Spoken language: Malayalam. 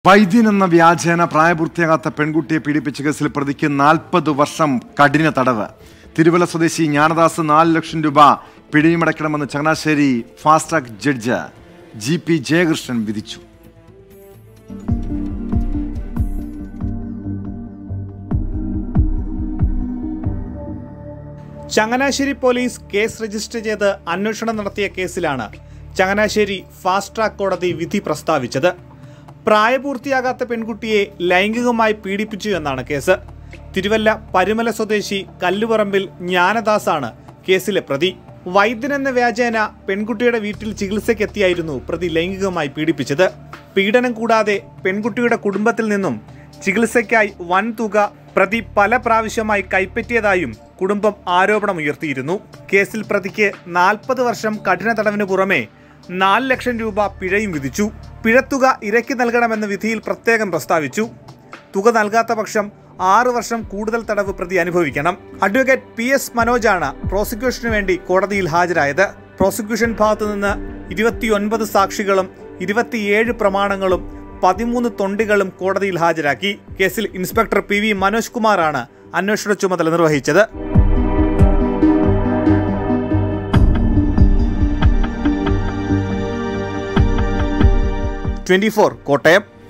വൈദ്യൻ എന്ന വ്യാജേന പ്രായപൂർത്തിയാകാത്ത പെൺകുട്ടിയെ പീഡിപ്പിച്ച കേസിൽ പ്രതിക്ക് നാൽപ്പത് വർഷം കഠിന തടവ് തിരുവല്ല സ്വദേശി ജ്ഞാനദാസ് നാല് ലക്ഷം രൂപ പിഴയുമടയ്ക്കണമെന്ന് Changanassery fast track judge G P Jayakrishnan വിധിച്ചു ചങ്ങനാശ്ശേരി പോലീസ് കേസ് രജിസ്റ്റർ ചെയ്ത് അന്വേഷണം നടത്തിയ കേസിലാണ് ചങ്ങനാശ്ശേരി ഫാസ്റ്റ് ട്രാക്ക് കോടതി വിധി പ്രസ്താവിച്ചത് പ്രായപൂർത്തിയാകാത്ത പെൺകുട്ടിയെ ലൈംഗികമായി പീഡിപ്പിച്ചു എന്നാണ് കേസ് തിരുവല്ല പരുമല സ്വദേശി കല്ലുപറമ്പിൽ ജ്ഞാനദാസാണ് കേസിലെ പ്രതി വൈദ്യനെന്ന വ്യാജേന പെൺകുട്ടിയുടെ വീട്ടിൽ ചികിത്സയ്ക്കെത്തിയായിരുന്നു പ്രതി ലൈംഗികമായി പീഡിപ്പിച്ചത് പീഡനം കൂടാതെ പെൺകുട്ടിയുടെ കുടുംബത്തിൽ നിന്നും ചികിത്സയ്ക്കായി വൻ തുക പ്രതി പല പ്രാവശ്യമായി കൈപ്പറ്റിയതായും കുടുംബം ആരോപണമുയർത്തിയിരുന്നു കേസിൽ പ്രതിക്ക് നാൽപ്പത് വർഷം കഠിന തടവിന് പുറമെ നാല് ലക്ഷം രൂപ പിഴയും വിധിച്ചു പിഴത്തുക ഇരയ്ക്ക് നൽകണമെന്ന വിധിയിൽ പ്രത്യേകം പ്രസ്താവിച്ചു തുക നൽകാത്ത പക്ഷം ആറ് വർഷം കൂടുതൽ തടവ് പ്രതി അനുഭവിക്കണം അഡ്വക്കേറ്റ് പി എസ് മനോജാണ് പ്രോസിക്യൂഷന് വേണ്ടി കോടതിയിൽ ഹാജരായത് പ്രോസിക്യൂഷൻ ഭാഗത്തു നിന്ന് ഇരുപത്തിയൊൻപത് സാക്ഷികളും ഇരുപത്തിയേഴ് പ്രമാണങ്ങളും പതിമൂന്ന് തൊണ്ടികളും കോടതിയിൽ ഹാജരാക്കി കേസിൽ ഇൻസ്പെക്ടർ പി വി മനോജ് കുമാറാണ് അന്വേഷണ ചുമതല നിർവഹിച്ചത് ട്വന്റി കോട്ടയം